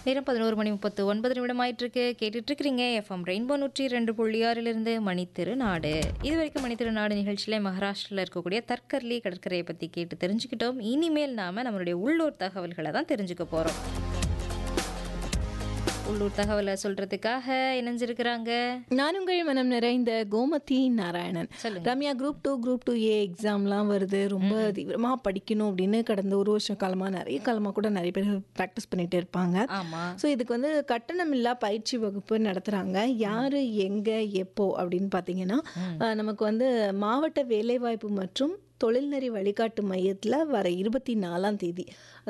நேரம் பதினோரு மணி முப்பத்து ஒன்பது நிமிடம் ஆயிட்டிருக்கு கேட்டுட்டு இருக்கிறீங்க எஃப்எம் ரெயின்போ நூற்றி ரெண்டு புள்ளி ஆறிலிருந்து மணித்திருநாடு இது வரைக்கும் மணித்திருநாடு நிகழ்ச்சியில் மகாராஷ்டிராவில் இருக்கக்கூடிய தற்கர்லி கடற்கரையை பற்றி கேட்டு தெரிஞ்சுக்கிட்டோம் இனிமேல் நாம நம்மளுடைய உள்ளூர் தகவல்களை தான் தெரிஞ்சுக்க போகிறோம் உள்ளூர் தகவலை சொல்றதுக்காக இணைஞ்சிருக்கிறாங்க நான் உங்கள் மனம் நிறைந்த கோமதி நாராயணன் சொல்லுங்க. Ramya group two group two A எக்ஸாம்லாம் வருது ரொம்ப தீவிரமாக படிக்கணும் அப்படின்னு கடந்த ஒரு வருஷம் காலமாக நிறைய காலமாக கூட நிறைய பேர் ப்ராக்டிஸ் பண்ணிட்டு இருப்பாங்க ஆமா ஸோ இதுக்கு வந்து கட்டணமில்லா பயிற்சி வகுப்பு நடத்துகிறாங்க யார் எங்கே எப்போ அப்படின்னு பார்த்தீங்கன்னா அஹ், நமக்கு வந்து மாவட்ட வேலைவாய்ப்பு மற்றும் தொழில்நெறி வழிகாட்டு மையத்தில் வர இருபத்தி நாலாம் தேதி